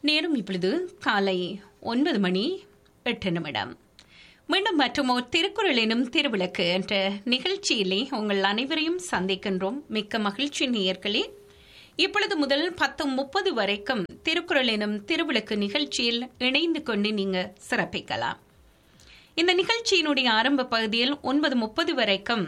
நேரம் இப்பொழுது காலை ஒன்பது மணி எட்டு நிமிடம் மீண்டும் மற்றும் ஒரு திருக்குறள் எனும் திருவிளக்கு என்ற நிகழ்ச்சியிலே உங்கள் அனைவரையும் சந்திக்கின்றோம் மிக்க மகிழ்ச்சி நேயர்களே இப்பொழுது முதல் பத்து முப்பது வரைக்கும் திருக்குறள் எனும் திருவிளக்கு நிகழ்ச்சியில் இணைந்து கொண்டு நீங்க சிறப்பிக்கலாம் இந்த நிகழ்ச்சியினுடைய ஆரம்ப பகுதியில் ஒன்பது முப்பது வரைக்கும்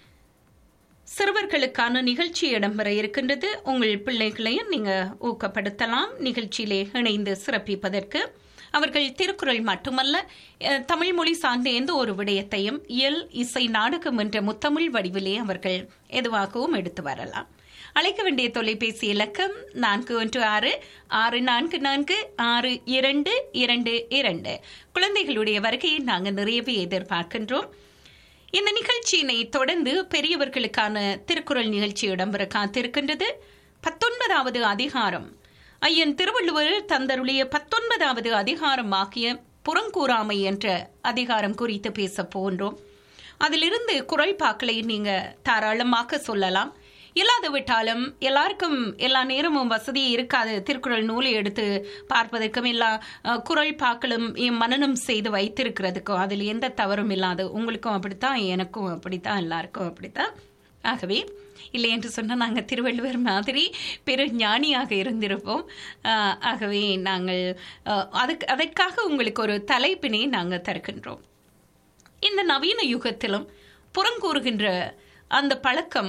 சிறுவர்களுக்கான நிகழ்ச்சி இடம்பெற இருக்கின்றது உங்கள் பிள்ளைகளையும் நீங்க ஊக்கப்படுத்தலாம் நிகழ்ச்சியிலே இணைந்து சிறப்பிப்பதற்கு அவர்கள் திருக்குறள் மட்டுமல்ல அஹ், தமிழ் மொழி சார்ந்த எந்த ஒரு விடயத்தையும் இயல் இசை நாடகம் என்ற முத்தமிழ் வடிவிலே அவர்கள் எதுவாகவும் எடுத்து வரலாம் அழைக்க வேண்டிய தொலைபேசி இலக்கம் நான்கு ஒன்று ஆறு ஆறு நான்கு நான்கு ஆறு இரண்டு இரண்டு இரண்டு குழந்தைகளுடைய வருகையை நாங்கள் நிறையவே எதிர்பார்க்கின்றோம் இந்த நிகழ்ச்சியினை தொடர்ந்து பெரியவர்களுக்கான திருக்குறள் நிகழ்ச்சி இடம்பெற காத்திருக்கின்றது பத்தொன்பதாவது அதிகாரம் ஐயன் திருவள்ளுவர் தந்தருளிய பத்தொன்பதாவது அதிகாரம் ஆகிய புறங்கூறாமை என்ற அதிகாரம் குறித்து பேச போன்றோம் அதிலிருந்து குரல் பாக்களை நீங்க தாராளமாக சொல்லலாம் இல்லாது விட்டாலும் எல்லாருக்கும் எல்லா நேரமும் வசதி இருக்காது திருக்குறள் நூலை எடுத்து பார்ப்பதற்கும் எல்லா அஹ், குரல் பாக்களும் என் மனனம் செய்து வைத்திருக்கிறதுக்கும் அதில் எந்த தவறும் இல்லாது உங்களுக்கும் அப்படித்தான் எனக்கும் அப்படித்தான் எல்லாருக்கும் அப்படித்தான் ஆகவே இல்லை என்று சொன்னால் நாங்கள் திருவள்ளுவர் மாதிரி பெரு ஞானியாக இருந்திருப்போம் அஹ், ஆகவே நாங்கள் அஹ், அதுக்கு அதற்காக உங்களுக்கு ஒரு தலைப்பினை நாங்கள் தருகின்றோம் இந்த நவீன யுகத்திலும் புறங்கூறுகின்ற அந்த பழக்கம்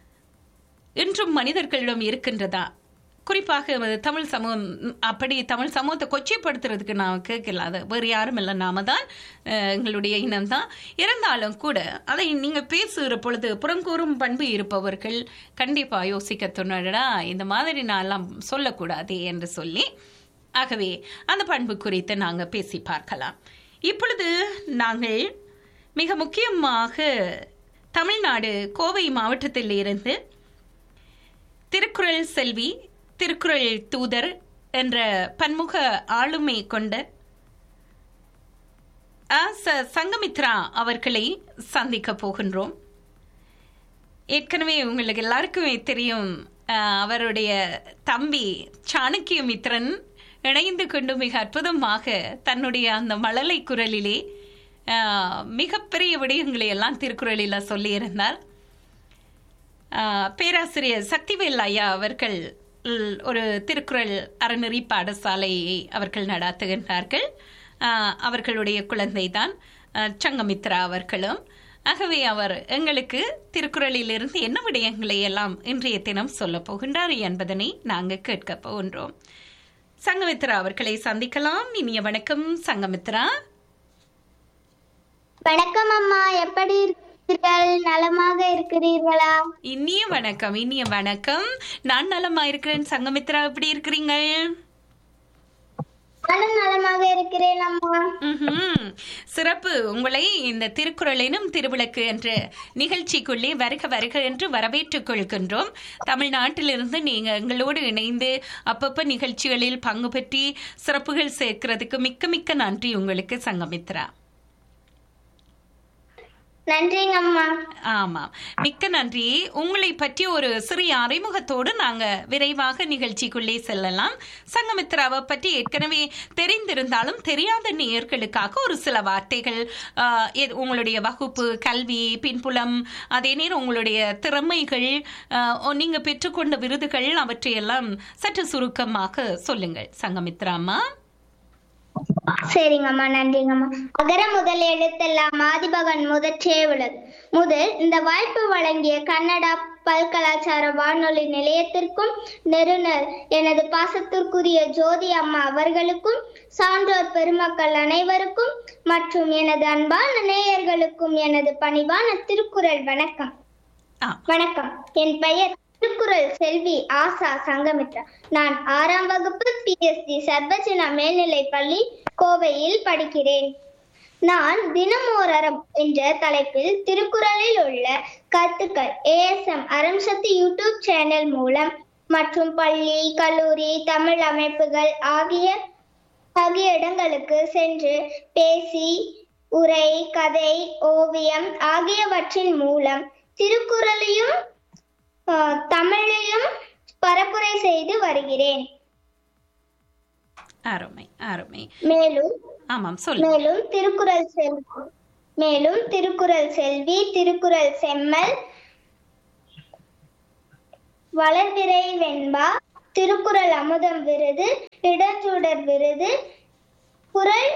இன்றும் மனிதர்களிடம் இருக்கின்றதா குறிப்பாக வந்து தமிழ் சமூகம் ம், அப்படி தமிழ் சமூகத்தை கொச்சைப்படுத்துறதுக்கு நான் கேட்கல அது வேறு யாரும் இல்லை நாம தான் அஹ், எங்களுடைய இனம்தான் இருந்தாலும் கூட அதை நீங்க பேசுகிற பொழுது புறங்கூறும் பண்பு இருப்பவர்கள் கண்டிப்பா யோசிக்க தோணுடா இந்த மாதிரி நான் எல்லாம் சொல்லக்கூடாது என்று சொல்லி ஆகவே அந்த பண்பு குறித்து நாங்க பேசி பார்க்கலாம் இப்பொழுது நாங்கள் மிக முக்கியமாக தமிழ்நாடு கோவை மாவட்டத்தில் இருந்து திருக்குறள் செல்வி திருக்குறள் தூதர் என்ற பன்முக ஆளுமை கொண்ட அ. ச. சங்கமித்ரா அவர்களை சந்திக்க போகின்றோம் ஏற்கனவே உங்களுக்கு எல்லாருக்குமே தெரியும் அஹ், அவருடைய தம்பி சாணக்கிய மித்ரன் இணைந்து கொண்டு மிக அற்புதமாக தன்னுடைய அந்த மழலை குரலிலே அஹ், மிகப்பெரிய விடயங்களை எல்லாம் திருக்குறளில் சொல்லியிருந்தார் ஆஹ் பேராசிரியர் சக்திவேல் ஐயா அவர்கள் ல், ஒரு திருக்குறள் அறநெறி பாடசாலையை அவர்கள் நடாத்துகின்றார்கள் ஆஹ் அவர்களுடைய குழந்தைதான் ஆஹ் சங்கமித்ரா அவர்களும் ஆகவே அவர் எங்களுக்கு திருக்குறளிலிருந்து என்ன விடயங்களை எல்லாம் இன்றைய தினம் சொல்ல போகின்றார் என்பதனை நாங்கள் கேட்க போகின்றோம் சங்கமித்ரா அவர்களை சந்திக்கலாம் இனிய வணக்கம் சங்கமித்ரா வணக்கம் அம்மா எப்படி இருக்கிறீர்கள் நலமாக இருக்கிறீர்களா இனிய வணக்கம் இனிய வணக்கம் நான் நலமா இருக்கிறேன் சங்கமித்ரா எப்படி இருக்கிறீங்க நானும் நலமாக இருக்கிறேன் அம்மா ம்ஹும். சிறப்பு உங்களை இந்த திருக்குறளினும் திருவிளக்கு என்ற நிகழ்ச்சிக்குள்ளே வருக வருக என்று வரவேற்றுக் கொள்கின்றோம் தமிழ்நாட்டிலிருந்து நீங்க எங்களோடு இணைந்து அப்பப்ப நிகழ்ச்சிகளில் பங்கு பெற்றி சிறப்புகள் சேர்க்கிறதுக்கு மிக்க மிக்க நன்றி உங்களுக்கு சங்கமித்ரா நன்றிங்க அம்மா ஆமாம் மிக்க நன்றி உங்களை பற்றி ஒரு சிறிய அறிமுகத்தோடு நாங்க விரைவாக நிகழ்ச்சிக்குள்ளே செல்லலாம் சங்கமித்ராவை பற்றி ஏற்கனவே தெரிந்திருந்தாலும் தெரியாத நேயர்களுக்காக ஒரு சில வார்த்தைகள் ஆஹ், எது- உங்களுடைய வகுப்பு கல்வி பின்புலம் அதே நேரம் உங்களுடைய திறமைகள் ஆஹ், நீங்க பெற்றுக்கொண்ட விருதுகள் அவற்றையெல்லாம் சற்று சுருக்கமாக சொல்லுங்கள் சங்கமித்ரா அம்மா சரிங்க அம்மா நன்றிங்க அம்மா அகர முதல் எழுத்தெல்லாம் ஆதிபகன் முதற்றே உலகு முதல் இந்த வாய்ப்பு வழங்கிய கன்னடா பல்கலாச்சார வானொலி நிலையத்திற்கும் நெருநர் எனது பாசத்திற்குரிய ஜோதி அம்மா அவர்களுக்கும் சான்றோர் பெருமக்கள் அனைவருக்கும் மற்றும் எனது அன்பான நேயர்களுக்கும் எனது பணிவான திருக்குறள் வணக்கம் ஆ வணக்கம் என் பெயர் திருக்குறள் செல்வி ஆசா சங்கமித்ரா நான் ஆறாம் வகுப்பு பிஎஸ்டி சர்வஜனா மேல்நிலை பள்ளி கோவையில் படிக்கிறேன் நான் தினமோர் அறம் என்ற தலைப்பில் திருக்குறளில் உள்ள கருத்துக்கள் ஏஎஸ்எம் அறம் சக்தி யூடியூப் சேனல் மூலம் மற்றும் பள்ளி கல்லூரி தமிழ் அமைப்புகள் ஆகிய ஆகிய இடங்களுக்கு சென்று பேசி உரை கதை ஓவியம் ஆகியவற்றின் மூலம் திருக்குறளையும் ஆஹ், தமிழையும் பரப்புரை செய்து வருகிறேன் அருமை அருமை மேலும் ஆமாம் சொல்லுங்க மேலும் திருக்குறள் செல்வி மேலும் திருக்குறள் செல்வி திருக்குறள் செம்மல் வளர்விரை வெண்பா திருக்குறள் அமுதம் விருது இடச்சுடர் விருது குரல்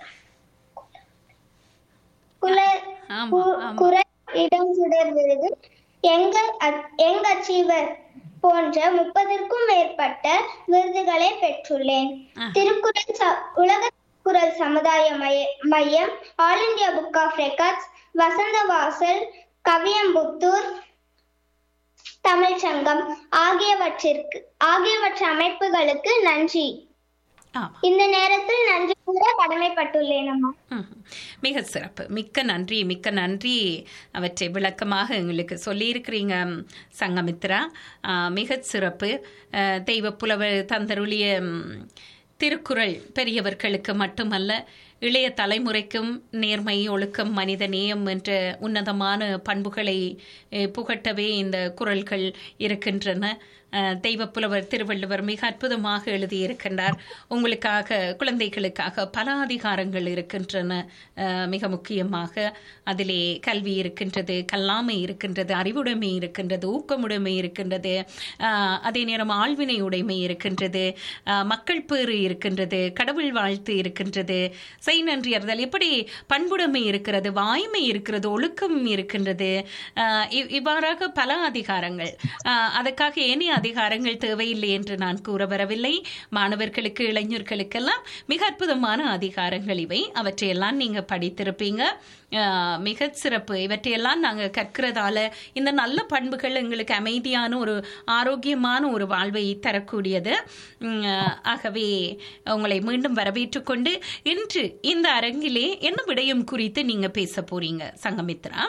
குல- ஆமா கு- ஆமா குரல் இடச்சுடர் விருது எங்க அ- எங்க அச்சீவர் போன்ற முப்பதற்கும் மேற்பட்ட விருதுகளை பெற்றுள்ளேன் ஆ. திருக்குறள் ச- உலக திருக்குறள் சமுதாய மைய- மையம் all India book of records Vasantha Vasal கவியம்புத்தூர் Tamil சங்கம் ஆகியவற்றிற்கு ஆகியவற்ற அமைப்புகளுக்கு நன்றி ஆமா இந்த நேரத்தில் நன்றி கூற கடமைப்பட்டுள்ளேன் அம்மா ம்ஹும். மிக சிறப்பு மிக்க நன்றி மிக்க நன்றி அவற்றை விளக்கமாக எங்களுக்கு சொல்லியிருக்கிறீங்க ம், சங்கமித்ரா ஆ, மிகச் சிறப்பு ஆ, தெய்வ புலவர் தந்தருளிய ம், திருக்குறள் பெரியவர்களுக்கு மட்டுமல்ல இளைய தலைமுறைக்கும் நேர்மை ஒழுக்கம் மனித நேயம் என்ற உன்னதமான பண்புகளை அஹ், புகட்டவே இந்த குறள்கள் இருக்கின்றன அஹ், தெய்வப் புலவர் திருவள்ளுவர் மிக அற்புதமாக எழுதியிருக்கின்றார் உங்களுக்காக குழந்தைகளுக்காக பல அதிகாரங்கள் இருக்கின்றன அஹ், மிக முக்கியமாக அதிலே கல்வி இருக்கின்றது கல்லாமை இருக்கின்றது அறிவுடைமை இருக்கின்றது ஊக்கமுடைமை இருக்கின்றது அஹ், அதே நேரம் ஆழ்வினை உடைமை இருக்கின்றது அஹ், மக்கள் பேறு இருக்கின்றது கடவுள் வாழ்த்து இருக்கின்றது செய் நன்றி அறிதல் எப்படி பண்புடைமை இருக்கிறது வாய்மை இருக்கிறது ஒழுக்கம் இருக்கின்றது அஹ், இவ்- இவ்வாறாக பல அதிகாரங்கள் அஹ், அதற்காக ஏனைய அதிகாரங்கள் தேவையில்லை என்று நான் கூற வரவில்லை மாணவர்களுக்கு இளைஞர்களுக்கெல்லாம் மிக அற்புதமான அதிகாரங்கள் இவை அவற்றையெல்லாம் நீங்க படித்திருப்பீங்க அஹ், மிகச் சிறப்பு இவற்றையெல்லாம் நாங்கள் கற்கிறதால இந்த நல்ல பண்புகள் எங்களுக்கு அமைதியான ஒரு ஆரோக்கியமான ஒரு வாழ்வை தரக்கூடியது உம், அஹ், ஆகவே உங்களை மீண்டும் வரவேற்றுக் கொண்டு இன்று இந்த அரங்கிலே என்ன விடயம் குறித்து நீங்க பேச போறீங்க சங்கமித்ரா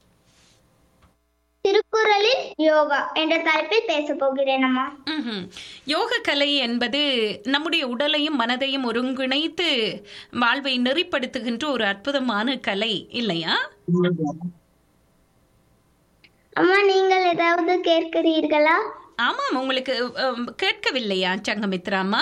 திருக்குறளில் யோகா என்ற தலைப்பில் பேச போகிறேன் அம்மா ம்ஹும். யோக கலை என்பது நம்முடைய உடலையும் மனதையும் ஒருங்கிணைத்து வாழ்வை நெறிப்படுத்துகின்ற ஒரு அற்புதமான கலை இல்லையா அம்மா நீங்கள் ஏதாவது கேட்கிறீர்களா ஆமாம் உங்களுக்கு அம், கேட்கவில்லையா சங்கமித்ராமா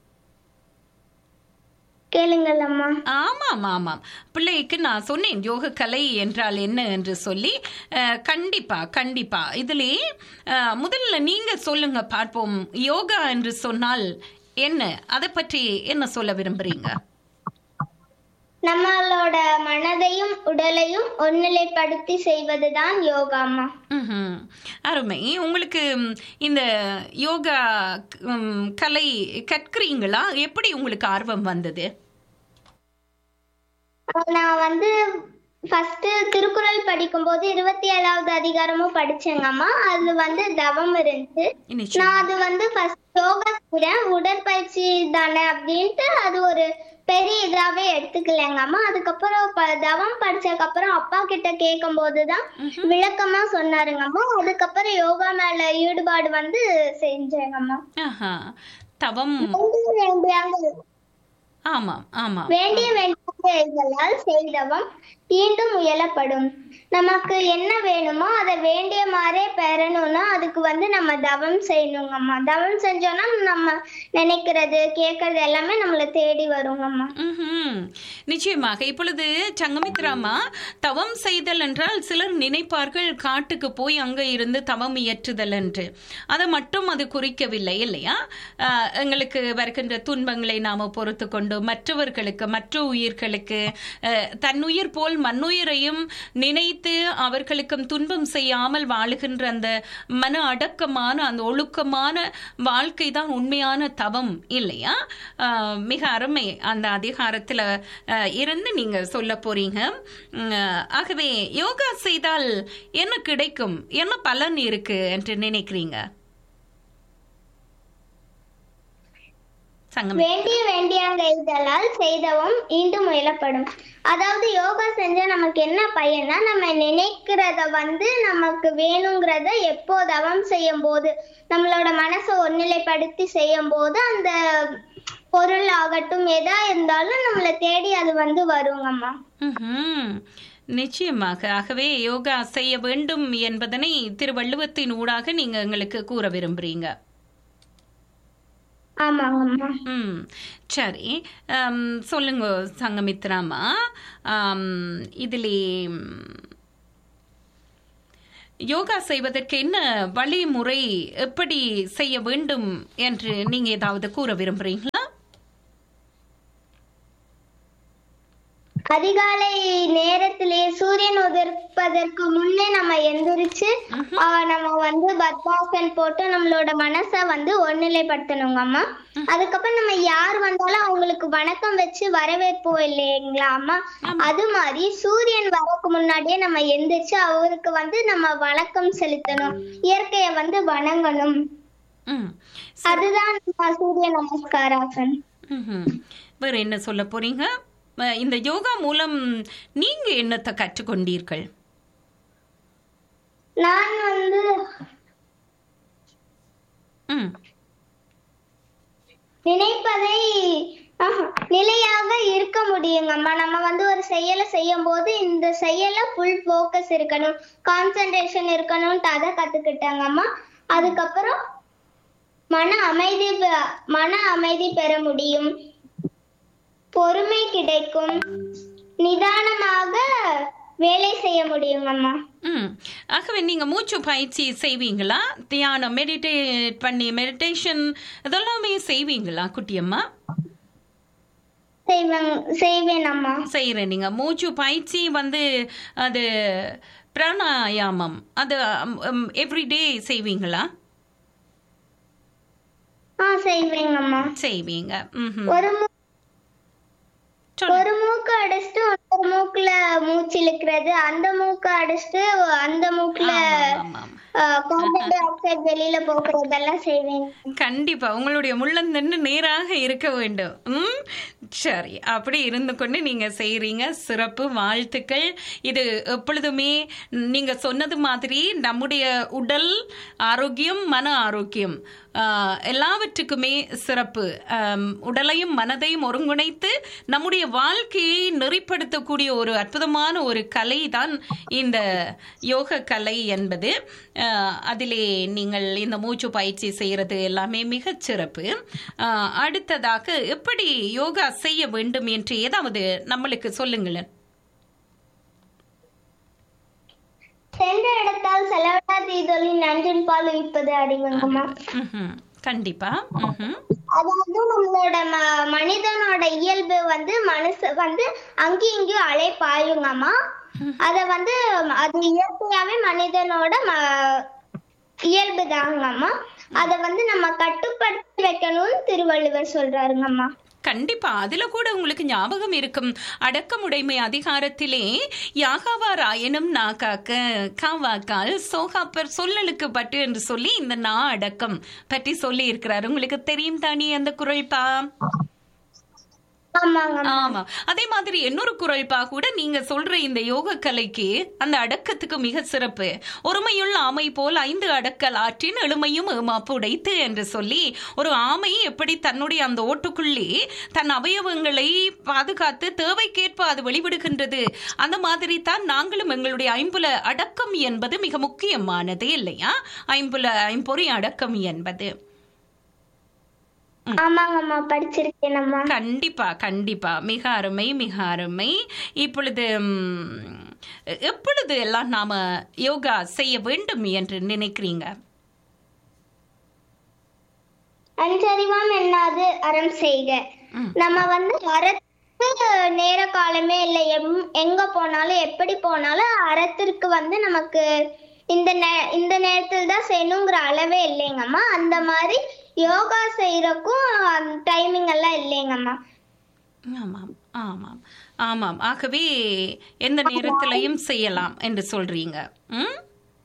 கேளுங்கள் அம்மா ஆமாம் ஆமாம் பிள்ளைக்கு நான் சொன்னேன் யோக கலை என்றால் என்ன என்று சொல்லி அஹ், கண்டிப்பா கண்டிப்பா இதிலே அஹ், முதல்ல நீங்க சொல்லுங்க பார்ப்போம் யோகா என்று சொன்னால் என்ன அதை பற்றி என்ன சொல்ல விரும்புறீங்க நம்மளோட மனதையும் உடலையும் ஒருநிலைப்படுத்தி செய்வதுதான் யோகா அம்மா ம்ஹும். அருமை உங்களுக்கு ம், இந்த யோகா ம், கலை கற்கிறீங்களா எப்படி உங்களுக்கு ஆர்வம் வந்தது நான் வந்து ஃபர்ஸ்ட் திருக்குறள் படிக்கும்போது இருபத்தி ஏழாவது அதிகாரமும் படிச்சேங்க அம்மா அது வந்து தவம் இருந்துச்சு நிச்சயம். நான் அது வந்து ஃபர்ஸ்ட் யோகா செய்றேன் உடற்பயிற்சி தானே அப்படின்ட்டு அது ஒரு பெரிய இதாவே எடுத்துக்கலைங்க அம்மா அதுக்கப்புறம் ப- தவம் படிச்சதுக்கு அப்புறம் அப்பா கிட்ட கேட்கும் போதுதான் விளக்கமா சொன்னாருங்க அம்மா அதுக்கப்புறம் யோகா மேல ஈடுபாடு வந்து செஞ்சேங்க அம்மா ஆஹா தவம் வேண்டிய வேண்டிய ஆமாம் ஆமாம் வேண்டிய வேண்டியவைகளால் செய்தவம் தீண்டும் முயலப்படும் நமக்கு என்ன வேணுமோ அதை வேண்டிய மாதிரியே பெறணும்னா அதுக்கு வந்து நம்ம தவம் செய்யணுங்கம்மா தவம் செஞ்சோம்னா நம்ம நினைக்கிறது கேட்கறது எல்லாமே நம்மளை தேடி வருங்கம்மா ம்ஹும். நிச்சயமாக இப்பொழுது சங்கமித்ராமா தவம் செய்தல் என்றால் சிலர் நினைப்பார்கள் காட்டுக்கு போய் அங்க இருந்து தவம் இயற்றுதல் என்று அதை மட்டும் அது குறிக்கவில்லை இல்லையா ஆஹ், எங்களுக்கு வருகின்ற துன்பங்களை நாம பொறுத்து கொண்டு மற்றவர்களுக்கு மற்ற உயிர்களுக்கு ஆஹ், தன்னுயிர் போல் மண்ணுயிரையும் நினைத்து அவர்களுக்கும் துன்பம் செய்யாமல் வாழுகின்ற அந்த மன அடக்கமான அந்த ஒழுக்கமான வாழ்க்கை தான் உண்மையான தவம் இல்லையா ஆஹ், மிக அருமை அந்த அதிகாரத்துல ஆஹ், இருந்து நீங்க சொல்ல போறீங்க உம், ஆகவே யோகா செய்தால் என்ன கிடைக்கும் என்ன பலன் இருக்கு என்று நினைக்கிறீங்க சங்கம் வேண்டிய வேண்டியவைகளால் செய்தவம் ஈண்டும் முயலப்படும் அதாவது யோகா செஞ்சா நமக்கு என்ன பயன்னா நம்ம நினைக்கிறத வந்து நமக்கு வேணுங்கிறத எப்போ தவம் செய்யும் போது நம்மளோட மனசை ஒருநிலைப்படுத்தி செய்யும் போது அந்த பொருள் ஆகட்டும் எதா இருந்தாலும் நம்மளை தேடி அது வந்து வருங்கம்மா ம்ஹும். நிச்சயமாக ஆகவே யோகா செய்ய வேண்டும் என்பதனை திருவள்ளுவத்தின் ஊடாக நீங்க எங்களுக்கு கூற விரும்புறீங்க ஆமாங்கம்மா ம் சரி ஆம், சொல்லுங்க சங்கமித்ராமா ஆம், இதிலே ம், யோகா செய்வதற்கு என்ன வழிமுறை எப்படி செய்ய வேண்டும் என்று நீங்க ஏதாவது கூற விரும்புறீங்களா அதிகாலை நேரத்திலே சூரியன் உதிர்ப்பதற்கு முன்னே நம்ம எந்திரிச்சு ஆ, நம்ம வந்து பத்மாசன் போட்டு நம்மளோட மனசை வந்து ஒருநிலைப்படுத்தணுங்க அம்மா அதுக்கப்புறம் நம்ம யார் வந்தாலும் அவங்களுக்கு வணக்கம் வச்சு வரவேற்போம் இல்லைங்களா அம்மா அது மாதிரி சூரியன் வரக்கு முன்னாடியே நம்ம எந்திரிச்சு அவருக்கு வந்து நம்ம வணக்கம் செலுத்தணும் இயற்கையை வந்து வணங்கணும் ம் அதுதான் நம்ம சூரிய நமஸ்காராசன் ம்ஹும். வேற என்ன சொல்ல போறீங்க அஹ், இந்த யோகா மூலம் நீங்க என்னத்தை கற்றுக்கொண்டீர்கள் நான் வந்து ம் நினைப்பதை ஆஹா, நிலையாக இருக்க முடியுங்கம்மா நம்ம வந்து ஒரு செயலை செய்யும் போது இந்த செயல ஃபுல் ஃபோக்கஸ் இருக்கணும் கான்சென்ட்ரேஷன் இருக்கணும்ட்டு அதை கத்துக்கிட்டாங்கம்மா அதுக்கப்புறம் மன அமைதி பெ- மன அமைதி பெற முடியும் பொறுமை கிடைக்கும் நிதானமாக வேலை செய்ய முடியுங்கம்மா ம் ஆகவே நீங்க மூச்சு பயிற்சி செய்வீங்களா தியானம் மெடிடேட் பண்ணி மெடிடேஷன் இதெல்லாமே செய்வீங்களா குட்டியம்மா செய்வேன் செய்வேன் அம்மா செய்கிறேன் நீங்க மூச்சு பயிற்சி வந்து அது பிராணாயாமம் அது எவ்ரிடே செய்வீங்களா ஆ செய்வேங்கம்மா செய்வீங்க ம் ஒரு மூ- சொல்லு ஒரு மூக்கு அடைச்சிட்டு ஒரு மூக்குல மூச்சு இழுக்கிறது அந்த மூக்கு அடைச்சிட்டு அந்த மூக்குல ஆமாம், ஆமாம். கார்பன் டை ஆக்சைடு வெளியில போக்குறதெல்லாம் செய்வேன் கண்டிப்பா உங்களுடைய முள்ளந்தண்டு நேராக இருக்க வேண்டும் ம் சரி அப்படி இருந்து கொண்டு நீங்க செய்றீங்க சிறப்பு வாழ்த்துக்கள் இது எப்பொழுதுமே நீங்க சொன்னது மாதிரி நம்முடைய உடல் ஆரோக்கியம் மன ஆரோக்கியம் ஆஹ், எல்லாவற்றுக்குமே சிறப்பு ஆம், உடலையும் மனதையும் ஒருங்கிணைத்து நம்முடைய வாழ்க்கையை நெறிப்படுத்தக்கூடிய ஒரு அற்புதமான ஒரு கலை தான் இந்த யோக கலை என்பது ஆஹ், அதிலே நீங்கள் இந்த மூச்சு பயிற்சி செய்யறது எல்லாமே மிகச் சிறப்பு ஆஹ், அடுத்ததாக எப்படி யோகா செய்ய வேண்டும் என்று ஏதாவது நம்மளுக்கு சொல்லுங்களேன் சென்ற இடத்தால் செலவிடா தீதொலி நன்றின் பால் உயிப்பது அறிவுங்கம்மா ம்ஹும். கண்டிப்பா ம்ஹும். அதாவது நம்மளோட ம- மனிதனோட இயல்பு வந்து மனசு வந்து அங்கேயும் இங்கேயும் அலை பாயுங்கம்மா அத வந்து அது இயற்கையாவே மனிதனோட ம- இயல்பு தாங்கம்மா அத வந்து நம்ம கட்டுப்படுத்தி வைக்கணும்னு திருவள்ளுவர் சொல்றாருங்கம்மா கண்டிப்பா அதுல கூட உங்களுக்கு ஞாபகம் இருக்கும் அடக்கமுடைமை அதிகாரத்திலே யாகாவாராயனும் நாகாக்க காவாக்கால் சோகாப்பர் சொல்லலுக்கு பட்டு என்று சொல்லி இந்த நா அடக்கம் பற்றி சொல்லி இருக்கிறார் உங்களுக்கு தெரியும் தானே அந்த குரல்பா ஆமாங்க ஆமா அதே மாதிரி இன்னொரு குரல்பா கூட நீங்க சொல்ற இந்த யோக கலைக்கு அந்த அடக்கத்துக்கு மிக சிறப்பு ஒருமையுள்ள ஆமை போல் ஐந்து அடக்கல் ஆற்றின் எளிமையும் ஏமாப்பு உடைத்து என்று சொல்லி ஒரு ஆமை எப்படி தன்னுடைய அந்த ஓட்டுக்குள்ளே தன் அவயவங்களை பாதுகாத்து தேவைக்கேற்ப அது வெளிவிடுகின்றது அந்த மாதிரி தான் நாங்களும் எங்களுடைய ஐம்புல அடக்கம் என்பது மிக முக்கியமானது இல்லையா ஐம்புல ஐம்பொறி அடக்கம் என்பது ஆமாங்கம்மா படிச்சிருக்கேனம்மா கண்டிப்பா கண்டிப்பா மிக அருமை மிக அருமை இப்பொழுது ம், எப்பொழுது எல்லாம் நாம யோகா செய்ய வேண்டும் என்று நினைக்கிறீங்க அஞ்சறிவாம் என்னாது அறம் செய்க ம். நம்ம வந்து அறத்துக்கு நேர காலமே இல்லை எம்- எங்க போனாலும் எப்படி போனாலும் அறத்திற்கு வந்து நமக்கு இந்த நே இந்த நேரத்தில் தான் செய்யணுங்கிற அளவே இல்லைங்கம்மா அந்த மாதிரி யோகா செய்யறக்கும் டைமிங் எல்லாம் இல்லைங்கம்மா ஆமாம் ஆமாம் ஆமாம் ஆகவே எந்த நேரத்திலையும் செய்யலாம் என்று சொல்றீங்க ம்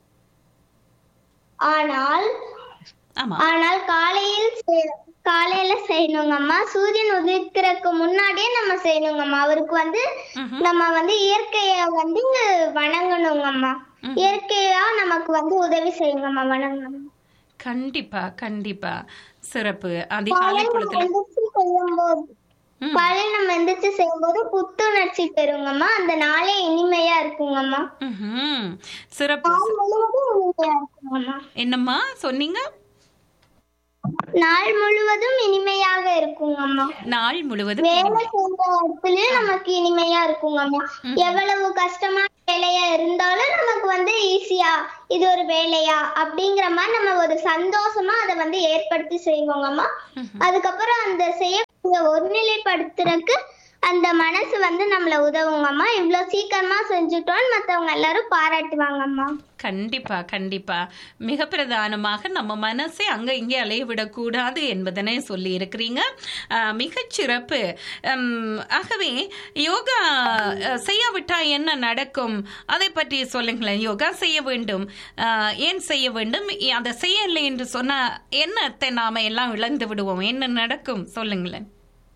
ஆனால் ஆமா ஆனால் காலையில் செய்- காலையில செய்யணுங்கம்மா சூரியன் உதிக்கிறதுக்கு முன்னாடியே நம்ம செய்யணுங்கம்மா அவருக்கு வந்து ம்ஹும். நம்ம வந்து இயற்கைய வந்து வணங்கணுங்கம்மா இயற்கையா நமக்கு வந்து உதவி செய்யுங்கம்மா வணங்கணும் கண்டிப்பா கண்டிப்பா சிறப்பு அதிகாலை பொழுதுல எந்திரிச்சு செய்யும்போது ம். காலையில் நம்ம எந்திரிச்சு செய்யும்போது புத்துணர்ச்சி பெறுங்கம்மா அந்த நாளே இனிமையா இருக்குங்கம்மா ம்ஹும். சிறப்பு நாள் முழுவதும் இனிமையா இருக்குங்கம்மா என்னம்மா சொன்னீங்க நாள் முழுவதும் இனிமையா அம்மா நாள் முழுவதும் வேலை செய்யற இடத்துலயும் நமக்கு இனிமையா இருக்குங்க அம்மா எவ்வளவு கஷ்டமான வேலையா இருந்தாலும் நமக்கு வந்து ஈஸியா இது ஒரு வேலையா அப்படிங்கிற மாதிரி நம்ம ஒரு சந்தோஷமா அதை வந்து ஏற்படுத்தி செய்வோங்கம்மா அதுக்கப்புறம் அந்த செய்யக்கூடிய ஒருநிலைப்படுத்துறதுக்கு அந்த மனசு வந்து நம்மள உதவுங்கம்மா இவ்வளவு சீக்கிரமா செஞ்சுட்டோம்னு மத்தவங்க எல்லாரும் பாராட்டுவாங்கம்மா கண்டிப்பா கண்டிப்பா மிக பிரதானமாக நம்ம மனசை அங்க இங்கே அலைய விடக்கூடாது என்பதனை சொல்லி இருக்கிறீங்க அஹ், மிகச் சிறப்பு உம், ஆகவே யோகா அஹ், செய்யாவிட்டா என்ன நடக்கும் அதை பற்றி சொல்லுங்களேன் யோகா செய்ய வேண்டும் அஹ், ஏன் செய்ய வேண்டும் இ- அதை செய்யலை என்று சொன்னா என்னத்தை நாம எல்லாம் இழந்து விடுவோம் என்ன நடக்கும் சொல்லுங்களேன்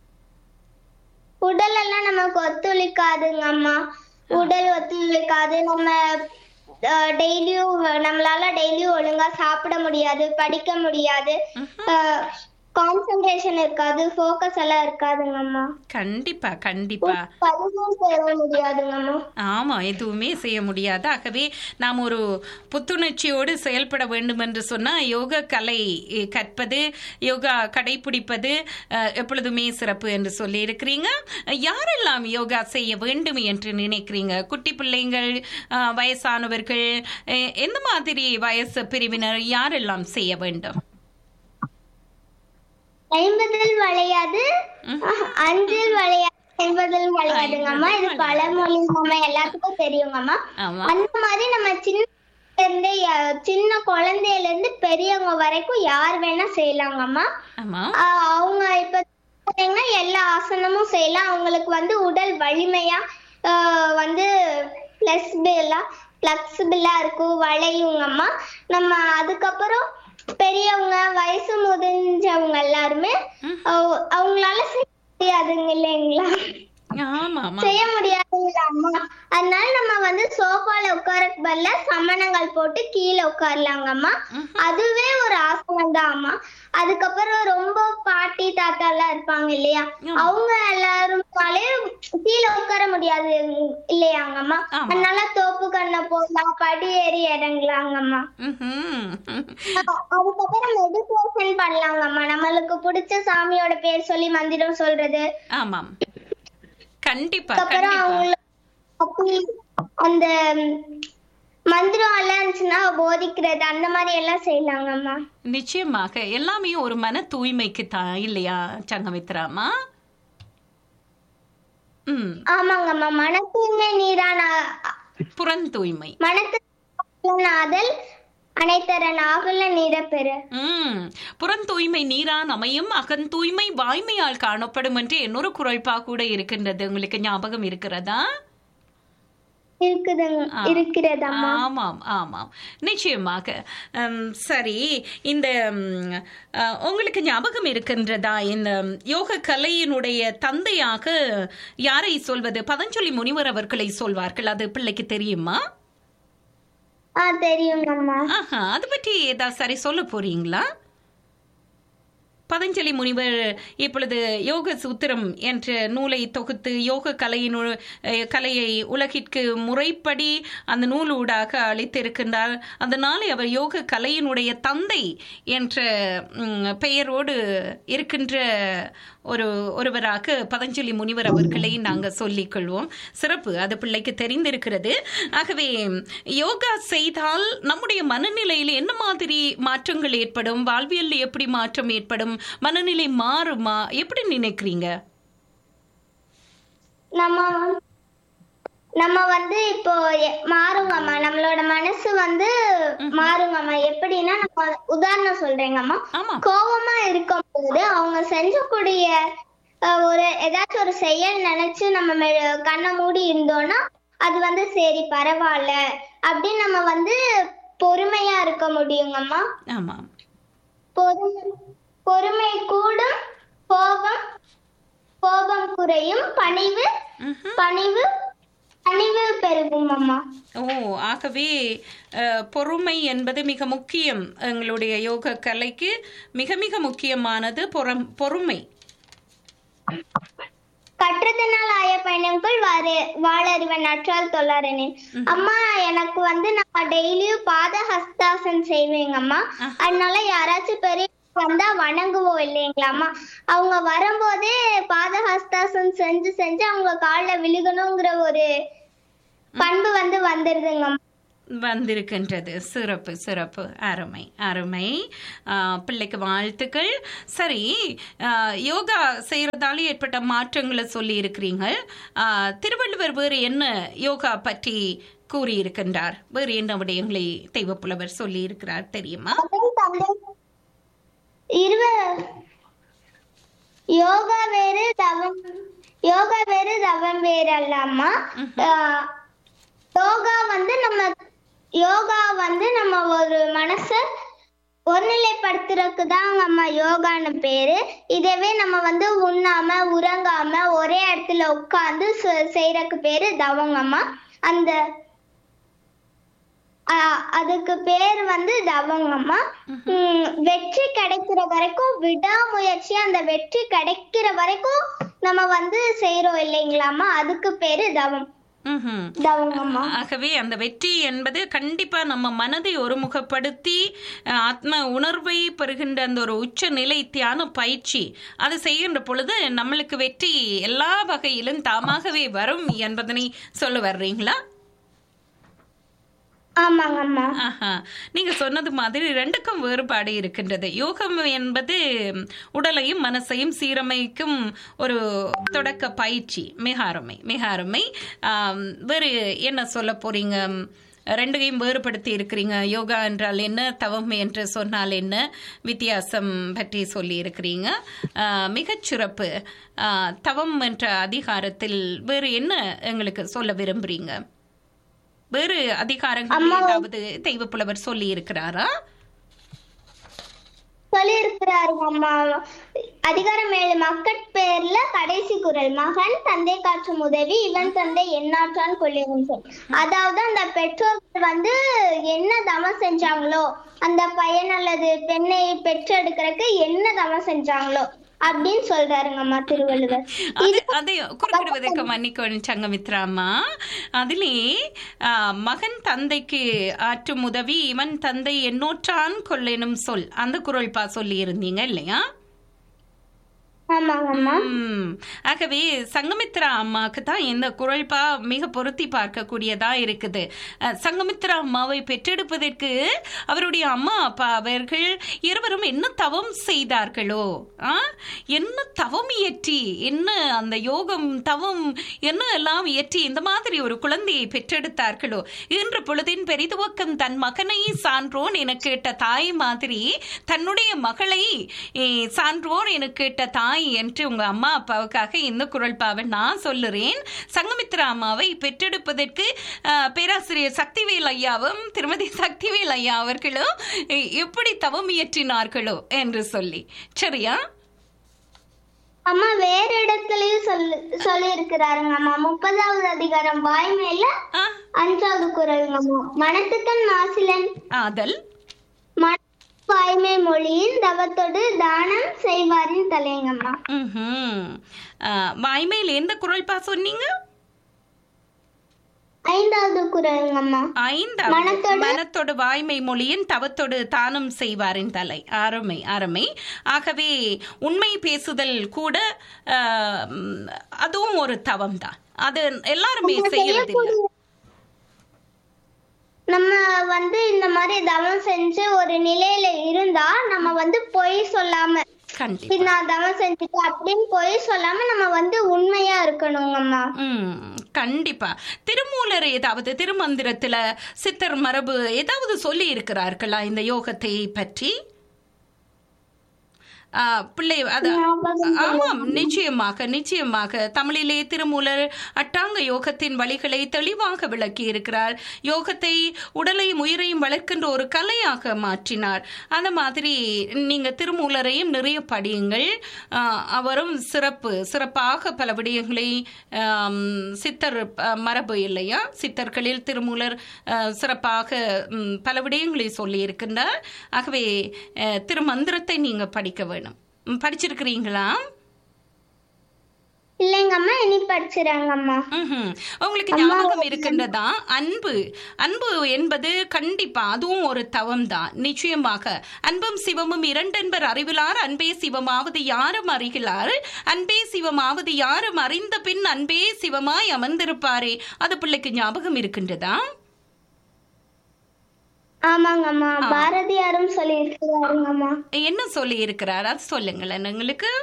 உடல் எல்லாம் நமக்கு ஒத்துழைக்காதுங்க அம்மா உடல் ஒத்துழைக்காது நம்ம டெய்லியும் நம்மளால டெய்லியும் ஒழுங்கா சாப்பிட முடியாது படிக்க முடியாது கான்சென்ட்ரேஷன் இருக்காது ஃபோக்கஸ் எல்லாம் இருக்காதுங்க அம்மா கண்டிப்பா கண்டிப்பா பதிவும் செய்ய முடியாதுங்க அம்மா ஆமா எதுவுமே செய்ய முடியாது ஆகவே நாம் ஒரு புத்துணர்ச்சியோடு செயல்பட வேண்டும் என்று சொன்னா யோகா கலை eh, கற்பது யோகா கடைபிடிப்பது அஹ், எப்பொழுதுமே சிறப்பு என்று சொல்லி இருக்கிறீங்க யாரெல்லாம் யோகா செய்ய வேண்டும் என்று நினைக்கிறீங்க குட்டி பிள்ளைங்கள் அஹ், வயசானவர்கள் eh, எந்த மாதிரி வயசு பிரிவினர் யாரெல்லாம் செய்ய வேண்டும் ஐம்பதில் வளையாது அஹ், அஞ்சில் வளையாது ஐம்பதில் வளையாதுங்க அம்மா இது பழமொழி நம்ம எல்லாத்துக்கும் தெரியுங்கம்மா ஆமா அந்த மாதிரி நம்ம சின்ன இருந்தே ய- சின்ன குழந்தையில இருந்து பெரியவங்க வரைக்கும் யார் வேணா செய்யலாங்கம்மா ஆமா ஆஹ் அவங்க இப்ப பாத்தீங்கன்னா எல்லா ஆசனமும் செய்யலாம் அவங்களுக்கு வந்து உடல் வலிமையா ஆஹ் வந்து பிளஸ்பிளா பிளக்சிபிளா இருக்கும் வளையுங்கம்மா நம்ம அதுக்கப்புறம் பெரியவங்க வயசு முதிஞ்சவங்க எல்லாருமே அவ- அவங்களால செய்ய முடியாதுங்க இல்லைங்களா ஆமா ஆமா செய்ய முடியாதுங்களா அம்மா அதனால நம்ம வந்து சோஃபால உட்கார பதில சமணங்கள் போட்டு கீழே உட்காரலாங்கம்மா அதுவே ஒரு ஆசனம் தான் அம்மா அதுக்கப்புறம் ரொம்ப பாட்டி தாத்தா எல்லாம் இருப்பாங்க இல்லையா அவங்க எல்லாருமாலே கீழே உட்கார முடியாது இல்லையாங்கம்மா ஆமா. அதனால தோப்பு கண்ணை போடலாம் படி ஏறி இறங்கலாங்கம்மா ம்ஹும். அதுக்கப்புறம் மெடிடேஷன் பண்ணலாங்கம்மா நம்மளுக்கு பிடிச்ச சாமியோட பேர் சொல்லி மந்திரம் சொல்றது ஆமாம் கண்டிப்பா அதுக்கப்புறம் கண்டிப்பா அவங்களுக்கு அப்படி அந்த ம், மந்திரம் எல்லாம் இருந்துச்சுன்னா போதிக்கிறது அந்த மாதிரி எல்லாம் செய்யலாங்கம்மா நிச்சயமாக எல்லாமே ஒரு மன தூய்மைக்கு தான் இல்லையா சங்கமித்ராமா ம் ஆமாங்கம்மா மன தூய்மை நீரான புறந் தூய்மை மனத்தாதல் அனைத்தரன் ஆகுல நிரப்பெறு ம் புறந் தூய்மை நீரான் அமையும் அகன் தூய்மை வாய்மையால் காணப்படும் என்று இன்னொரு குரல்பா கூட இருக்கின்றது உங்களுக்கு ஞாபகம் இருக்கிறதா இருக்குதுங்க இருக்கிறதம்மா ஆமாம் ஆமாம் நிச்சயமாக உம், சரி இந்த உம், அஹ், உங்களுக்கு ஞாபகம் இருக்கின்றதா இந்த யோக கலையினுடைய தந்தையாக யாரை சொல்வது பதஞ்சலி முனிவர் அவர்களை சொல்வார்கள் அது பிள்ளைக்கு தெரியுமா ஆ தெரியுங்கம்மா ஆஹா அது பற்றி ஏதாவது சரி சொல்ல போறீங்களா பதஞ்சலி முனிவர் இப்பொழுது யோக சூத்திரம் என்ற நூலை தொகுத்து யோக கலையின் கலையை உலகிற்கு முறைப்படி அந்த நூலூடாக அளித்திருக்கின்றார் அதனாலே அவர் யோக கலையினுடைய தந்தை என்ற ம், பெயரோடு இருக்கின்ற ஒரு ஒருவராக பதஞ்சலி முனிவர் அவர்களை நாங்கள் சொல்லிக் கொள்வோம் சிறப்பு அது பிள்ளைக்கு தெரிந்திருக்கிறது ஆகவே யோகா செய்தால் நம்முடைய மனநிலையில் என்ன மாதிரி மாற்றங்கள் ஏற்படும் வாழ்வியல்ல எப்படி மாற்றம் ஏற்படும் மனநிலை மாறுமா எப்படி நினைக்கிறீங்க நம்ம வந்து- நம்ம வந்து இப்போ எ- மாறுங்கம்மா நம்மளோட மனசு வந்து மாறுங்கம்மா எப்படின்னா நம்ம உதாரணம் சொல்றேங்கம்மா ஆமா கோவமா இருக்கும்போது அவங்க செஞ்சக்கூடிய அஹ், ஒரு ஏதாச்சும் ஒரு செயல் நினைச்சு நம்ம மெ- கண்ணை மூடி இருந்தோம்னா அது வந்து சரி பரவாயில்ல அப்படின்னு நம்ம வந்து பொறுமையா இருக்க முடியுங்கம்மா ஆமா பொறுமை பொறுமை கூடும் கோபம் கோபம் குறையும் பணிவு ம்ஹும். பணிவு பணிவு பெருகும் அம்மா ஓ ஆகவே அஹ், பொறுமை என்பது மிக முக்கியம் எங்களுடைய யோக கலைக்கு மிக மிக முக்கியமானது பொறம் பொறுமை கற்றதனால் ஆய பயணங்கள் வாரு வாழறிவன் நற்றால் தொல்லாரனின் அம்மா எனக்கு வந்து நான் டெய்லியும் பாத ஹஸ்தாசன் செய்வேங்க அம்மா அதனால யாராச்சும் பெரிய வந்தா வணங்குவோம் இல்லைங்களாம்மா அவங்க வரும்போதே பாதஹஸ்தாசன் செஞ்சு செஞ்சு அவங்க கால்ல விழுகணுங்கிற ஒரு பண்பு வந்து வந்துருதுங்கம்மா வந்திருக்கின்றது சிறப்பு சிறப்பு அருமை அருமை ஆ, பிள்ளைக்கு வாழ்த்துக்கள் சரி ஆ, யோகா செய்யறதால ஏற்பட்ட மாற்றங்களை சொல்லி இருக்கிறீங்க திருவள்ளுவர் வேறு என்ன யோகா பற்றி கூறியிருக்கின்றார் வேறு என்ன விடயங்களை தெய்வப்புலவர் சொல்லி இருக்கிறார் தெரியுமா அதன் தந்தை இருவ யோகா வேறு தவம் யோகா வேறு தவம் வேறு அல்லம்மா ஆஹ் யோகா வந்து நம்ம யோகா வந்து நம்ம ஒரு மனச ஒருநிலைப்படுத்துறதுக்கு தான் நம்ம யோகான்னு பேரு இதவே நம்ம வந்து உண்ணாம உறங்காம ஒரே இடத்துல உட்கார்ந்து செய்யறதுக்கு பேரு தவங்கம்மா அந்த ஆஹ் அதுக்கு பேர் வந்து தவங்கம்மா உம் வெற்றி கிடைக்கிற வரைக்கும் விடாமுயற்சி அந்த வெற்றி கிடைக்கிற வரைக்கும் நம்ம வந்து செய்யறோம் இல்லைங்களாம்மா அதுக்கு பேரு தவம் ம்ஹும். தவங்கம்மா ஆகவே அந்த வெற்றி என்பது கண்டிப்பா நம்ம மனதை ஒருமுகப்படுத்தி அஹ், ஆத்ம உணர்வை பெறுகின்ற அந்த ஒரு உச்ச நிலை தியான பயிற்சி அது செய்கின்ற பொழுது நம்மளுக்கு வெற்றி எல்லா வகையிலும் தாமாகவே வரும் என்பதனை சொல்ல வர்றீங்களா ஆமாங்கம்மா ஆஹா நீங்க சொன்னது மாதிரி ரெண்டுக்கும் வேறுபாடு இருக்கின்றது யோகம் என்பது உடலையும் மனசையும் சீரமைக்கும் ஒரு தொடக்க பயிற்சி மிக அருமை மிக அருமை ஆம், வேறு என்ன சொல்ல போறீங்க ரெண்டையும் வேறுபடுத்தி இருக்கிறீங்க யோகா என்றால் என்ன தவம் என்று சொன்னால் என்ன வித்தியாசம் பற்றி சொல்லி இருக்கிறீங்க மிகச் சிறப்பு ஆ, தவம் என்ற அதிகாரத்தில் வேறு என்ன எங்களுக்கு சொல்ல விரும்புறீங்க வேறு அதிகாரங்கள் ஏதாவது தெய்வ புலவர் சொல்லி இருக்கிறாரா சொல்லி இருக்கிறாருங்க அம்மா அதிகாரம் ஏழு மக்கட் பேர்ல கடைசி குரல் மகன் தந்தை காற்றும் உதவி இவன் தந்தை எண்ணாற்றான் கொள்ளியும் சொல் அதாவது அந்த பெற்றோர்கள் வந்து என்ன தவம் செஞ்சாங்களோ அந்த பையன் அல்லது பெண்ணை பெற்றெடுக்கிறதுக்கு என்ன தவம் செஞ்சாங்களோ அப்படின்னு சொல்றாருங்கம்மா திருவள்ளுவர் அது அதை குறிப்பிடுவதற்கு மன்னிக்கணும் சங்கமித்ராமா அதிலே ஆ, மகன் தந்தைக்கு ஆற்றும் உதவி இவன் தந்தை எண்ணூற்றான் கொள்ளெனும் சொல் அந்த குரல் பா சொல்லி இருந்தீங்க இல்லையா ஆமாங்கம்மா ம். ஆகவே சங்கமித்ரா அம்மாவுக்கு தான் இந்த குரல்பா மிக பொருத்தி பார்க்கக்கூடியதா இருக்குது அஹ், சங்கமித்ரா அம்மாவை பெற்றெடுப்பதற்கு அவருடைய அம்மா அப்பா அவர்கள் இருவரும் என்ன தவம் செய்தார்களோ ஆ? என்ன தவம் இயற்றி என்ன அந்த யோகம் தவம் என்ன எல்லாம் இயற்றி இந்த மாதிரி ஒரு குழந்தையை பெற்றெடுத்தார்களோ இன்று பொழுதின் பெரிதுவக்கம் தன் மகனை சான்றோன் என கேட்ட தாய் மாதிரி தன்னுடைய மகளை ஏ, சான்றோர் என கேட்ட தாய் என்று உங்க அம்மா அப்பாவுக்காக இந்த குரல் பாவை நான் சொல்லுறேன் சங்கமித்ரா அம்மாவை பெற்றெடுப்பதற்கு அஹ், பேராசிரியர் சக்திவேல் ஐயாவும் திருமதி சக்திவேல் ஐயா அவர்களும் எ- எப்படி தவம் இயற்றினார்களோ என்று சொல்லி சரியா அம்மா வேற இடத்துலயும் சொல்லு சொல்லி இருக்கிறாருங்க அம்மா முப்பதாவது அதிகாரம் வாய்மையில ஆ, அஞ்சாவது குரலுங்கம்மா மனத்துக்கண் மாசிலன் ஆதல் மன வாய்மை மொழியின் தவத்தோடு தானம் செய்வாரின் தலையங்கம்மா ம்ஹும். அஹ், வாய்மையில் எந்த குரல் பா சொன்னீங்க ஐந்தாவது குரலுங்கம்மா ஐந்தாவது மனத்தோடு- மனத்தோடு வாய்மை மொழியின் தவத்தோடு தானம் செய்வாரின் தலை அருமை அருமை ஆகவே உண்மை பேசுதல் கூட ஆஹ், ம், அதுவும் ஒரு தவம் தான் அது எல்லாருமே செய்யறதில்லை நம்ம வந்து இந்த மாதிரி தவம் செஞ்சு ஒரு நிலையில இருந்தா நம்ம வந்து பொய் சொல்லாம கண்டிப்பா இது நான் தவம் செஞ்சுட்டேன் அப்படின்னு பொய் சொல்லாம நம்ம வந்து உண்மையா இருக்கணுங்கம்மா ம் கண்டிப்பா திருமூலர் ஏதாவது திருமந்திரத்துல சித்தர் மரபு ஏதாவது சொல்லி இருக்கிறார்களா இந்த யோகத்தை பற்றி ஆ, பிள்ளை அது ஞாபகம் ஆமாம் நிச்சயமாக நிச்சயமாக தமிழிலே திருமூலர் அட்டாங்க யோகத்தின் வழிகளை தெளிவாக விளக்கி இருக்கிறார் யோகத்தை உடலையும் உயிரையும் வளர்க்கின்ற ஒரு கலையாக மாற்றினார் அந்த மாதிரி நீங்க திருமூலரையும் நிறைய படியுங்கள் ஆ, அவரும் சிறப்பு சிறப்பாக பல விடயங்களை ஆம், சித்தர் அ, மரபு இல்லையா சித்தர்களில் திருமூலர் அ, சிறப்பாக ம், பல விடயங்களை சொல்லி இருக்கின்றார் ஆகவே அ, திருமந்திரத்தை நீங்க படிக்க வேணும் ம், படிச்சிருக்கிறீங்களா இல்லைங்கம்மா இனி படிச்சுறாங்கம்மா ம்ஹும். உங்களுக்கு ஞாபகம் இருக்கின்றதா அன்பு அன்பு என்பது கண்டிப்பா அதுவும் ஒரு தவம் தான் நிச்சயமாக அன்பும் சிவமும் இரண்டென்பர் அறிவிலார் அன்பே சிவமாவது யாரும் அறிகிறார் அன்பே சிவமாவது யாரும் அறிந்த பின் அன்பே சிவமாய் அமர்ந்திருப்பாரே அது பிள்ளைக்கு ஞாபகம் இருக்கின்றதா ஆமாங்கம்மா பாரதியாரும் சொல்லி இருக்கிறாருங்கம்மா என்ன சொல்லி இருக்கிறார் அது சொல்லுங்களேன் எங்களுக்கு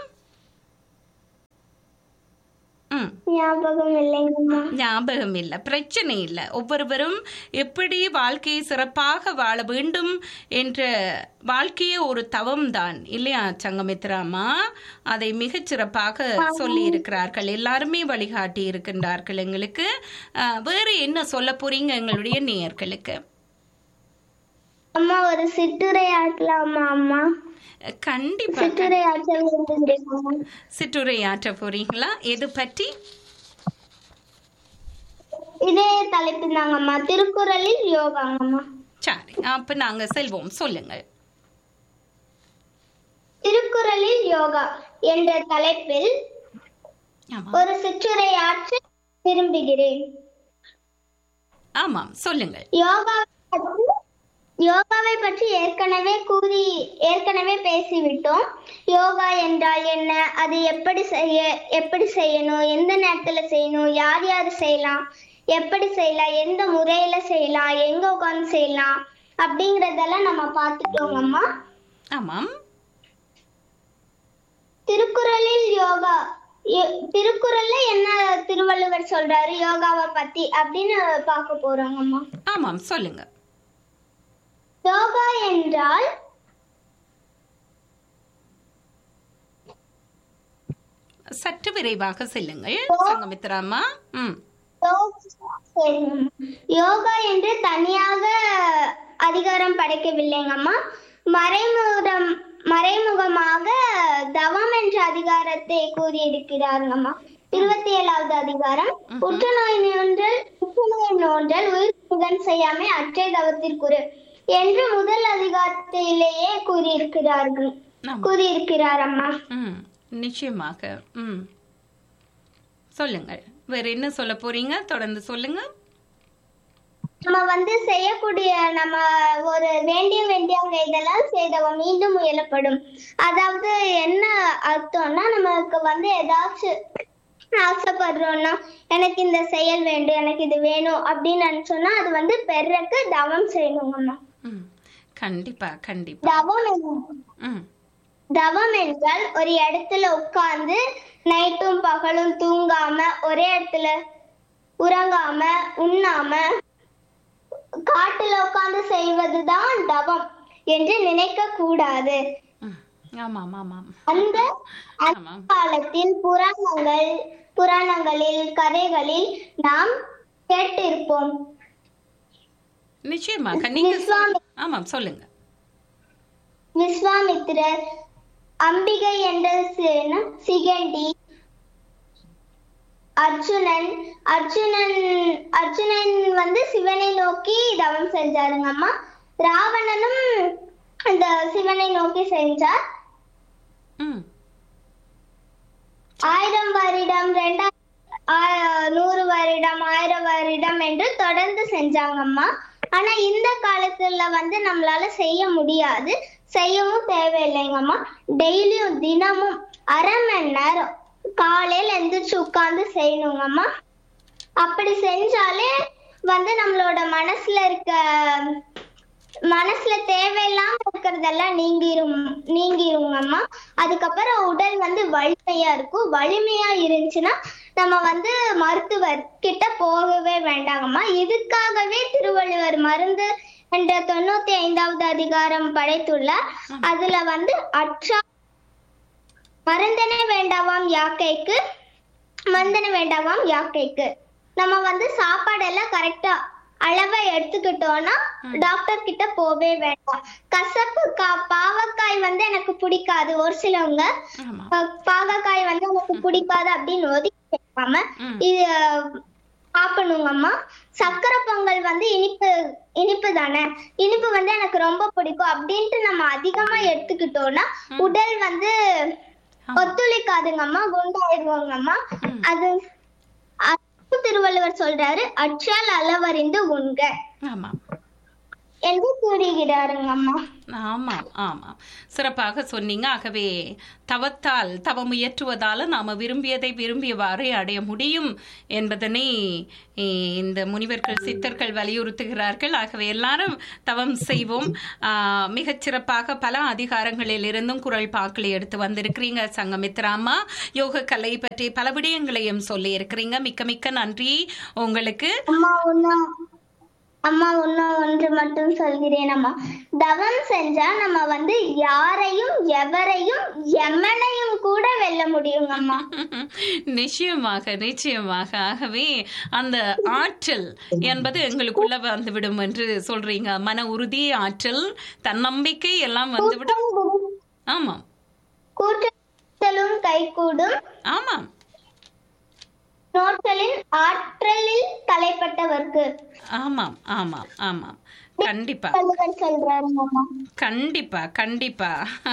ம் ஞாபகம் இல்லைங்கம்மா ஞாபகம் இல்லை பிரச்சனை இல்லை ஒவ்வொருவரும் எப்படி வாழ்க்கையை சிறப்பாக வாழ வேண்டும் என்ற வாழ்க்கையே ஒரு தவம் தான் இல்லையா சங்கமித்ராமா அதை மிகச் சிறப்பாக சொல்லி இருக்கிறார்கள் எல்லாருமே வழிகாட்டி இருக்கின்றார்கள் எங்களுக்கு அஹ், வேறு என்ன சொல்ல போறீங்க எங்களுடைய நேயர்களுக்கு அம்மா ஒரு சிற்றுரை ஆட்டலாமா அம்மா கண்டிப்பா சிற்றுரை ஆற்ற விரும்புகிறேன் சிற்றுரை ஆற்ற போறீங்களா எது பற்றி இதே தலைப்பு தாங்கம்மா திருக்குறளில் யோகாங்கம்மா சரி அப்ப நாங்க செல்வோம் சொல்லுங்கள் திருக்குறளில் யோகா என்ற தலைப்பில் ஆமாம் ஒரு சிற்றுரை ஆற்ற விரும்புகிறேன் ஆமாம் சொல்லுங்கள் யோகா பற்றி யோகாவை பற்றி ஏற்கனவே கூறி ஏற்கனவே பேசிவிட்டோம் யோகா என்றால் என்ன அது எப்படி செய்ய எப்படி செய்யணும் எந்த நேரத்துல செய்யணும் யார் யார் செய்யலாம் எப்படி செய்யலாம் எந்த முறையில செய்யலாம் எங்க உட்காந்து செய்யலாம் அப்படிங்கறதெல்லாம் நம்ம பார்த்துட்டோங்கம்மா ஆமாம் திருக்குறளில் யோகா யோ- திருக்குறள்ல என்ன திருவள்ளுவர் சொல்றாரு யோகாவை பத்தி அப்படின்னு பார்க்க போறோங்கம்மா ஆமாம் சொல்லுங்க யோகா என்றால் சற்று விரைவாக செல்லுங்கள் சங்கமித்ராமா ம் சரிங்கம்மா. யோகா என்று தனியாக அதிகாரம் படைக்கவில்லைங்கம்மா மறைமுகம் மறைமுகமாக தவம் என்ற அதிகாரத்தை கூறியிருக்கிறாருங்கம்மா இருபத்தி ஏழாவது அதிகாரம் புற்றுநோய் நோன்றல் புற்றுநோய் நோன்றல் உயிர் புகன் செய்யாமை அற்றை தவத்திற்குறு என்று முதல் அதிகாரத்திலேயே கூறியிருக்கிறார்கள் ஆமாம் கூறியிருக்கிறார் அம்மா ம் நிச்சயமாக ம் சொல்லுங்கள் வேற என்ன சொல்ல போறீங்க தொடர்ந்து சொல்லுங்க நம்ம வந்து செய்யக்கூடிய நம்ம ஒரு வேண்டிய வேண்டியவங்க இதெல்லாம் செய்தவ மீண்டும் முயலப்படும் அதாவது என்ன அர்த்தம்னா நமக்கு வந்து ஏதாச்சும் ஆசைப்படுறோம்னா எனக்கு இந்த செயல் வேண்டும் எனக்கு இது வேணும் அப்படின்னு நினைச்சோம்னா அது வந்து பெறக்கு தவம் செய்யணுங்கம்மா ம் கண்டிப்பா கண்டிப்பா தவம் என்ன- ம் தவம் என்றால் ஒரு இடத்துல உட்கார்ந்து நைட்டும் பகலும் தூங்காம ஒரே இடத்துல உறங்காம உண்ணாம காட்டுல உட்கார்ந்து செய்வதுதான் தவம் என்று நினைக்க கூடாது ம் ஆமாம் ஆமாம் அந்த அந்த ஆமாம் காலத்தில் புராணங்கள் புராணங்களில் கதைகளில் நாம் கேட்டிருப்போம் நிச்சயமாக நீங்க சொல்- விஸ்வாமி- ஆமாம் சொல்லுங்க விஸ்வாமித்திரர் அம்பிகை என்ற சி- சிகண்டி அர்ஜுனன் அர்ஜுனன் அர்ஜுனன் வந்து சிவனை நோக்கி தவம் செஞ்சாருங்கம்மா ராவணனும் அந்த சிவனை நோக்கி செஞ்சார் ம் ஆயிரம் வருடம் ரெண்டாயிரம் ஆ- நூறு வருடம் ஆயிரம் வருடம் என்று தொடர்ந்து செஞ்சாங்கம்மா ஆனா இந்த காலத்துல வந்து நம்மளால செய்ய முடியாது செய்யவும் தேவையில்லைங்கம்மா டெய்லியும் தினமும் அரை மணி நேரம் காலையில எந்திரிச்சு உட்கார்ந்து செய்யணுங்கம்மா அப்படி செஞ்சாலே வந்து நம்மளோட மனசுல இருக்க மனசுல தேவையில்லாம இருக்கிறதெல்லாம் நீங்கிரும் நீங்கிருங்கம்மா அதுக்கப்புறம் உடல் வந்து வலிமையா இருக்கும் வலிமையா இருந்துச்சுன்னா நம்ம வந்து மருத்துவர் கிட்ட போகவே வேண்டாங்கம்மா இதுக்காகவே திருவள்ளுவர் மருந்து என்ற தொண்ணூத்தி ஐந்தாவது அதிகாரம் படைத்துள்ளார் அதுல வந்து அற்றா மருந்தனே வேண்டாவாம் யாக்கைக்கு மருந்தனை வேண்டாவாம் யாக்கைக்கு நம்ம வந்து சாப்பாடெல்லாம் கரெக்டா அளவை எடுத்துக்கிட்டோம்னா டாக்டர் கிட்ட போவே வேண்டாம் கசப்பு கா பாவக்காய் வந்து எனக்கு பிடிக்காது ஒரு சிலவங்க ஆமாம் அஹ், பாகக்காய் வந்து எனக்கு பிடிக்காது அப்படின்னு ஒதுக்கி வைக்காம ம். இது சாப்பிடணுங்கம்மா சக்கரை பொங்கல் வந்து இனிப்பு இனிப்பு தானே இனிப்பு வந்து எனக்கு ரொம்ப பிடிக்கும் அப்படின்ட்டு நம்ம அதிகமா எடுத்துக்கிட்டோம்னா உடல் வந்து ஒத்துழைக்காதுங்கம்மா குண்டாயிடுவோங்கம்மா ம். அது அது திருவள்ளுவர் சொல்றாரு அற்றால் அளவறிந்து உண்க ஆமாம் என்று கூறுகிறாருங்கம்மா ஆமாம் ஆமாம் சிறப்பாக சொன்னீங்க ஆகவே தவத்தால் தவம் முயற்றுவதால நாம விரும்பியதை விரும்பியவாறு அடைய முடியும் என்பதனை ஏ, இந்த முனிவர்கள் சித்தர்கள் வலியுறுத்துகிறார்கள் ஆகவே எல்லாரும் தவம் செய்வோம் ஆ, மிகச் சிறப்பாக பல அதிகாரங்களில் இருந்தும் குரல் பாக்களை எடுத்து வந்திருக்கிறீங்க சங்கமித்ராமா யோக கலை பற்றி பல விடயங்களையும் சொல்லி இருக்கிறீங்க மிக்க மிக்க நன்றி உங்களுக்கு அம்மா இன்னும் அம்மா இன்னும் ஒன்று மட்டும் சொல்கிறேன் அம்மா தவம் செஞ்சா நம்ம வந்து யாரையும் எவரையும் எமனையும் கூட வெல்ல முடியுங்க அம்மா நிச்சயமாக நிச்சயமாக ஆகவே அந்த ஆற்றல் என்பது எங்களுக்குள்ள வந்துவிடும் என்று சொல்றீங்க மன உறுதி ஆற்றல் தன்னம்பிக்கை எல்லாம் வந்துவிடும் ஆமாம் கூட்டலும் கைகூடும் ஆமாம் நோட்களின் ஆற்றலில் தலைப்பட்டவர்க்கு ஆமாம் ஆமாம் ஆமாம் கண்டிப்பா வள்ளுவர் சொல்றாருங்க அம்மா கண்டிப்பா கண்டிப்பா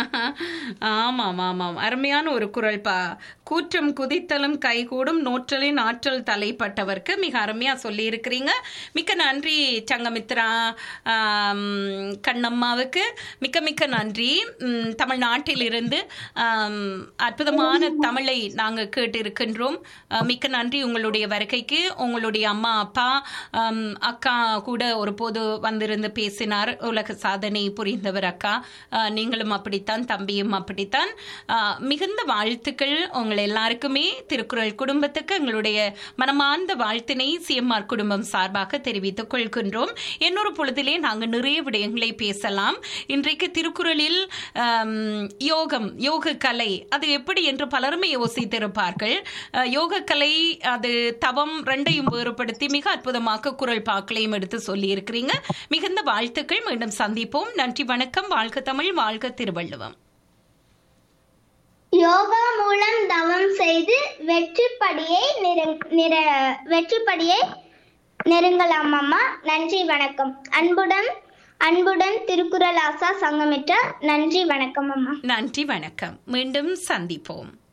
ஆமாம் ஆமாம் அருமையான ஒரு குரல் பா கூற்றம் குதித்தலும் கைகூடும் நோற்றலின் ஆற்றல் தலைப்பட்டவர்க்கு மிக அருமையா சொல்லி இருக்கிறீங்க மிக்க நன்றி சங்கமித்ரா ஆம், கண்ணம்மாவுக்கு மிக்க மிக்க நன்றி ம், தமிழ்நாட்டிலிருந்து ஆம், அற்புதமான தமிழை நாங்கள் கேட்டு இருக்கின்றோம் அஹ், மிக்க நன்றி உங்களுடைய வருகைக்கு உங்களுடைய அம்மா அப்பா ஆம், அக்கா கூட ஒரு போது வந்திருந்து பேசினார் உலக சாதனை புரிந்தவர் அக்கா அஹ், நீங்களும் அப்படித்தான் தம்பியும் அப்படித்தான் அஹ், மிகுந்த வாழ்த்துக்கள் உங்கள் எல்லாருக்குமே திருக்குறள் குடும்பத்துக்கு எங்களுடைய மனமார்ந்த வாழ்த்தினை சிஎம்ஆர் குடும்பம் சார்பாக தெரிவித்துக் கொள்கின்றோம் இன்னொரு பொழுதிலே நாங்கள் நிறைய விடயங்களை பேசலாம் இன்றைக்கு திருக்குறளில் ஆம், யோகம் யோக கலை அது எப்படி என்று பலருமே யோசித்திருப்பார்கள் அஹ், யோக கலை அது தவம் ரெண்டையும் வேறுபடுத்தி மிக அற்புதமாக குரல் பாக்களையும் எடுத்து சொல்லி இருக்கிறீங்க மிகுந்த வாழ்த்துக்கள் மீண்டும் சந்திப்போம் நன்றி வணக்கம் வாழ்க தமிழ் வாழ்க திருவள்ளுவம் யோகா மூலம் தவம் செய்து வெற்றிப்படியை நிற- நிற வெற்றிப்படியை நெருங்கலாம் அம்மா நன்றி வணக்கம் அன்புடன் அன்புடன் திருக்குறள் ஆசா சங்கமிட்ட நன்றி வணக்கம் அம்மா நன்றி வணக்கம் மீண்டும் சந்திப்போம்